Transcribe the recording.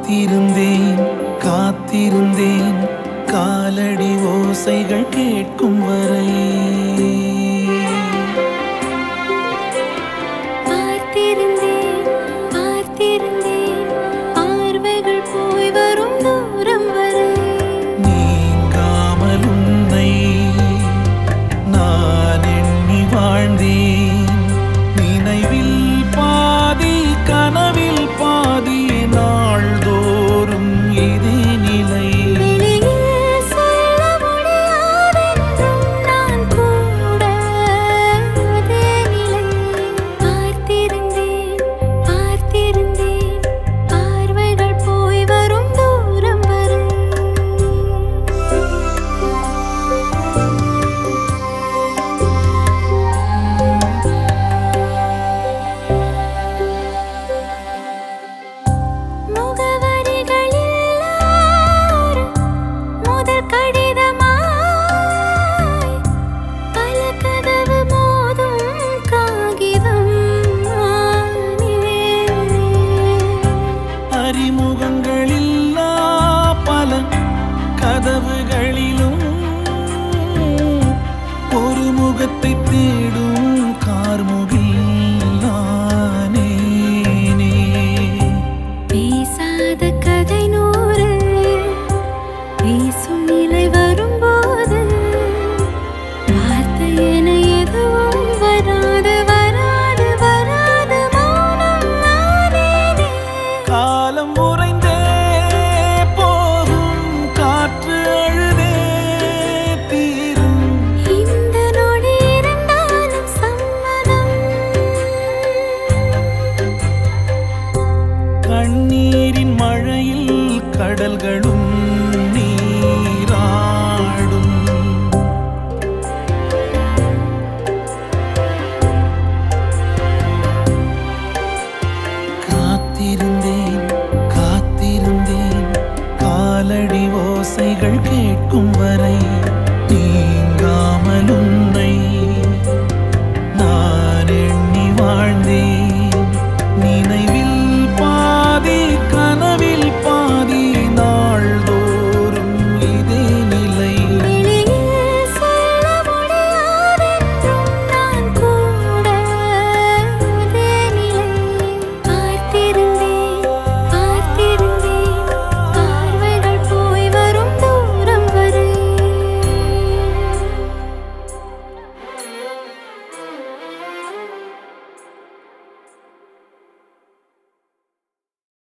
காத்திருந்தேன் காத்திருந்தேன் காலடி ஓசைகள் கேட்கும் வரை பார்த்திருந்தேன் பார்த்திருந்தேன் பார்வைகள் போய் வரும் தூரம் வரை நீங்காமல் உன்னை நான் எண்ணி வாழ்ந்தேன் நினைவில் பாதி கனவில் பாதி நாள்தோறும் இதே நிலை வெளியில் சொல்ல முடியாதென்றும் நான் கூட அதே நிலை பார்த்திருந்தேன் பார்த்திருந்தேன் பார்வைகள் போய் வரும் தூரம் வரை முகவரிகள் இல்லாத முதல் கடிதமாய் பல கதவு மோதும் காகிதம் ஆனேன். அறிமுகங்களில்லா பல கதவுகளிலும் ஒரு முகத்தை தேடும் கார்முகில் நானேனே. பேசாத கதை நூறு பேசும் நிலை வரும்போது வார்த்தை என எதுவும் வராது வராது வராது மௌனம் நானேனே காலம் உறைந்தே போகும் காற்று அழுதே தீரும் இந்த நொடி இருந்தாலும் சம்மதம் கண்ணீரின் மழையில் கடல்களும் நீராடும் காத்திருந்தேன் காத்திருந்தேன் காலடி ஓசைகள் கேட்கும் வரை